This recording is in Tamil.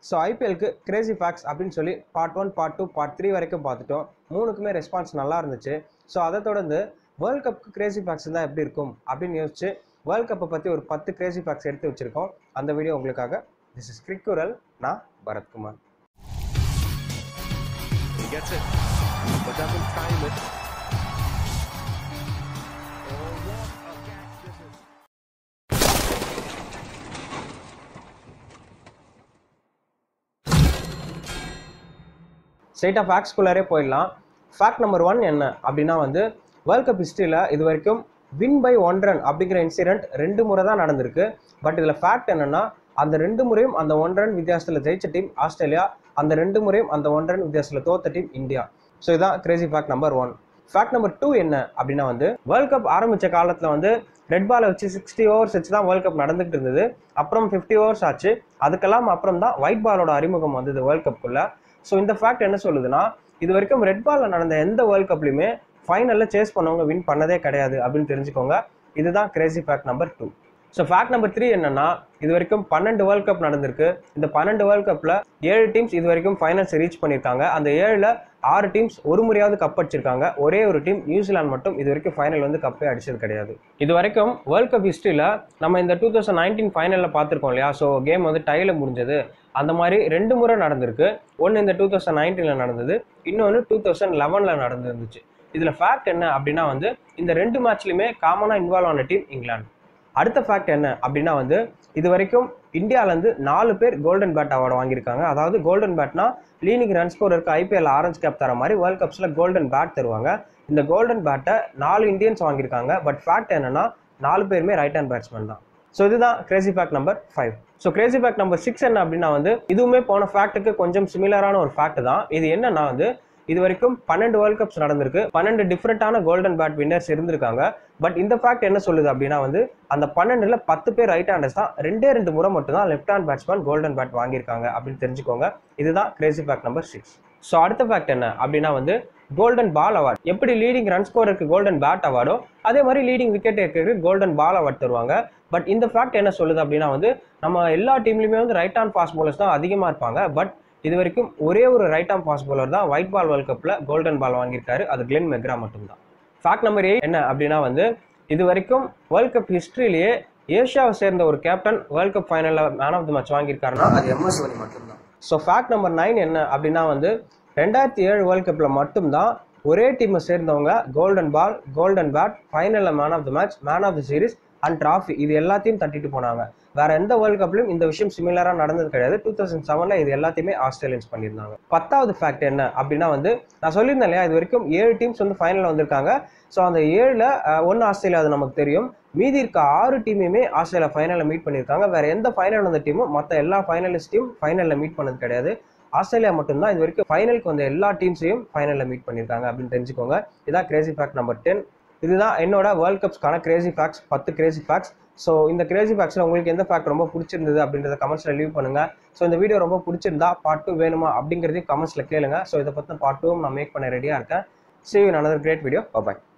ஸோ ஐபிஎல்க்கு கிரேசி ஃபேக்ஸ் அப்படின்னு சொல்லி part one part two part three வரைக்கும் பார்த்துட்டோம் மூணுக்குமே ரெஸ்பான்ஸ் நல்லா இருந்துச்சு ஸோ அதை தொடர்ந்து வேர்ல்ட் கப்புக்கு கிரேசி ஃபேக்ஸ் இருந்தால் எப்படி இருக்கும் அப்படின்னு யோசிச்சு வேர்ல்ட் கப்பை பற்றி ஒரு பத்து கிரேசி ஃபேக்ஸ் எடுத்து வச்சிருக்கோம் அந்த வீடியோ உங்களுக்காக திஸ் இஸ் கிரிக்குரல் நான் Bharathkumar He gets it, but doesn't time it. Oh, what a catch this is. ஸ்ட்ரைட்டாக ஃபேக்ஸ்குள்ளாரே போயிடலாம் ஃபேக்ட் நம்பர் ஒன் என்ன அப்படின்னா வந்து வேர்ல்ட் கப் ஹிஸ்ட்ரியில் இது வரைக்கும் வின் பை ஒன் ரன் அப்படிங்கிற இன்சிடென்ட் ரெண்டு முறை தான் நடந்திருக்கு பட் இதில் ஃபேக்ட் என்னன்னா அந்த ரெண்டு முறையும் அந்த ஒன் ரன் வித்தியாசத்தில் ஜெயிச்ச டீம் ஆஸ்திரேலியா அந்த ரெண்டு முறையும் அந்த ஒன் ரன் வித்தியாசத்தில் தோத்த டீம் இந்தியா ஸோ இதான் crazy fact number one fact number two என்ன அப்படின்னா வந்து வேர்ல்ட் கப் ஆரம்பித்த காலத்தில் வந்து ரெட் பாலை வச்சு சிக்ஸ்டி ஓவர்ஸ் வச்சு தான் வேர்ல்ட் கப் நடந்துகிட்டு இருந்தது அப்புறம் ஃபிஃப்டி ஓவர்ஸ் ஆச்சு அதுக்கெல்லாம் அப்புறம் தான் ஒயிட் பாலோட அறிமுகம் வந்தது வேர்ல்ட் கப்புக்குள்ள ஸோ இந்த ஃபேக்ட் என்ன சொல்லுதுன்னா இது வரைக்கும் ரெட் பாலில் நடந்த எந்த வேர்ல்ட் கப்லையுமே ஃபைனலில் சேஸ் பண்ணவங்க வின் பண்ணதே கிடையாது அப்படின்னு தெரிஞ்சுக்கோங்க இதுதான் crazy fact number two so fact number three என்னன்னா இது வரைக்கும் பன்னெண்டு வேர்ல்ட் கப் நடந்திருக்கு இந்த பன்னெண்டு வேர்ல்ட் கப்பில் ஏழு டீம்ஸ் இது வரைக்கும் ஃபைனல்ஸ் ரீச் பண்ணியிருக்காங்க அந்த ஏழில் ஆறு டீம்ஸ் ஒரு முறையாவது கப் அடிச்சிருக்காங்க ஒரே ஒரு டீம் நியூசிலாந்து மட்டும் இது வரைக்கும் ஃபைனல் வந்து கப்பே அடிச்சது கிடையாது இது வரைக்கும் வேர்ல்ட் கப் ஹிஸ்ட்ரியில் நம்ம இந்த டூ தௌசண்ட் நைன்டீன் ஃபைனலில் பார்த்துருக்கோம் இல்லையா ஸோ கேம் வந்து டைல முடிஞ்சது அந்த மாதிரி ரெண்டு முறை நடந்திருக்கு ஒன்று இந்த டூ தௌசண்ட் நைன்டீனில் நடந்தது இன்னொன்று டூ தௌசண்ட் லெவனில் நடந்துருந்துச்சு இதில் ஃபேக்ட் என்ன அப்படின்னா வந்து இந்த ரெண்டு மேட்ச்லையுமே காமனாக இன்வால்வ் ஆன டீம் இங்கிலாந்து அடுத்த ஃபேக்ட் என்ன அப்படின்னா வந்து இது வரைக்கும் இந்தியாவிலேருந்து நாலு பேர் கோல்டன் பேட் அவார்டு வாங்கியிருக்காங்க அதாவது கோல்டன் பேட்னா லீனிங் ரன் ஸ்கோர் இருக்க ஐபிஎல் ஆரஞ்ச் கேப் தர மாதிரி வேர்ல்ட் கப்ஸில் கோல்டன் பேட் தருவாங்க இந்த கோல்டன் பேட்டை நாலு இந்தியன்ஸ் வாங்கியிருக்காங்க பட் ஃபேக்ட் என்னன்னா நாலு பேருமே ரைட் ஹேண்ட் பேட்ஸ்மேன் தான் ஸோ இதுதான் crazy fact number five so crazy fact number six என்ன அப்படின்னா வந்து இதுவுமே போன ஃபேக்ட்டுக்கு கொஞ்சம் சிமிலரான ஒரு ஃபேக்ட் தான் இது என்னன்னா வந்து இது வரைக்கும் பன்னெண்டு வேர்ல்ட் கப்ஸ் நடந்திருக்கு பன்னெண்டு டிஃப்ரெண்டான கோல்டன் பேட் வின்னர்ஸ் இருந்திருக்காங்க பட் இந்த ஃபேக்ட் என்ன சொல்லுது அப்படின்னா வந்து அந்த பன்னெண்டுல பத்து பேர் ரைட் ஹேண்டர்ஸ் தான் ரெண்டே ரெண்டு முறை மட்டும் தான் left hand batsman golden bat வாங்கியிருக்காங்க அப்படின்னு தெரிஞ்சுக்கோங்க இதுதான் crazy fact number six so அடுத்த ஃபேக்ட் என்ன அப்படின்னா வந்து கோல்டன் பால் அவார்ட் எப்படி லீடிங் ரன் ஸ்கோருக்கு கோல்டன் பேட் அவார்டோ அதே மாதிரி லீடிங் விக்கெட் டேக்கருக்கு கோல்டன் பால் அவார்ட் தருவாங்க பட் இந்த ஃபேக்ட் என்ன சொல்லுது அப்படின்னா வந்து நம்ம எல்லா டீம்லையுமே வந்து ரைட் ஹேண்ட் ஃபாஸ்ட் bowlers தான் அதிகமாக இருப்பாங்க பட் இது வரைக்கும் ஒரே ஒரு ரைட் ஆம் ஃபாஸ்ட் bowler தான் ஒயிட் பால் வேர்ல்ட் கப்பில் கோல்டன் பால் வாங்கியிருக்காரு அது கிளென் மெக்ரா மட்டும்தான் ஃபேக்ட் நம்பர் எயிட் என்ன அப்படின்னா வந்து இது வரைக்கும் வேர்ல்ட் கப் ஹிஸ்ட்ரியிலேயே ஏஷியாவை சேர்ந்த ஒரு கேப்டன் வேர்ல்ட் கப் ஃபைனலில் மேன் ஆஃப் தி மேட்ச் வாங்கியிருக்காருன்னா அது எம்எஸ் தோனி மட்டும்தான் ஸோ ஃபேக்ட் நம்பர் நைன் என்ன அப்படின்னா வந்து ரெண்டாயிரத்தி ஏழு வேர்ல்ட் கப்பில் மட்டும்தான் ஒரே டீமை சேர்ந்தவங்க கோல்டன் பால் கோல்டன் பேட் ஃபைனலில் man of the match man of the series and trophy இது எல்லாத்தையும் தட்டிட்டு போனாங்க வேற எந்த வேர்ல்ட் கப்லையும் இந்த விஷயம் சிமிலரா நடந்தது கிடையாது டூ தௌசண்ட் செவன்ல இது எல்லாத்தையுமே ஆஸ்திரேலியன்ஸ் பண்ணியிருந்தாங்க பத்தாவது ஃபேக்ட் என்ன அப்படின்னா வந்து நான் சொல்லியிருந்தேன் இல்லையா இது வரைக்கும் ஏழு டீம்ஸ் வந்து ஃபைனல் வந்திருக்காங்க ஸோ அந்த ஏழுல ஒன்று ஆஸ்திரேலியா அது நமக்கு தெரியும் மீதி இருக்க ஆறு டீமையுமே ஆஸ்திரேலியா ஃபைனலில் மீட் பண்ணியிருக்காங்க வேற எந்த ஃபைனல் வந்த டீமும் மற்ற எல்லா ஃபைனலிஸ்டையும் ஃபைனலில் மீட் பண்ணது கிடையாது ஆஸ்திரேலியா மட்டும்தான் இது வரைக்கும் ஃபைனலுக்கு வந்த எல்லா டீம்ஸையும் ஃபைனலில் மீட் பண்ணியிருக்காங்க அப்படின்னு தெரிஞ்சுக்கோங்க இதான் கிரேசி ஃபேக்ட் நம்பர் டென் இதுதான் என்னோட வேர்ல்ட் கப்ஸ்க்கான கிரேசி ஃபேக்ட்ஸ் பத்து கிரேசி ஃபேக்ட்ஸ் ஸோ இந்த கிரேசி ஃபேக்ட்ஸில் உங்களுக்கு எந்த ஃபேக்ட் ரொம்ப பிடிச்சிருந்தது அப்படின்றத கமெண்ட்ஸில் லீவ் பண்ணுங்க ஸோ இந்த வீடியோ ரொம்ப பிடிச்சிருந்தா பார்ட் டூ வேணுமா அப்படிங்கிறதையும் கமெண்ட்ஸில் கேளுங்க ஸோ இதை பற்றி பார்ட் டூவும் நான் மேக் பண்ண ரெடியாக இருக்கேன் see you in another great video bye bye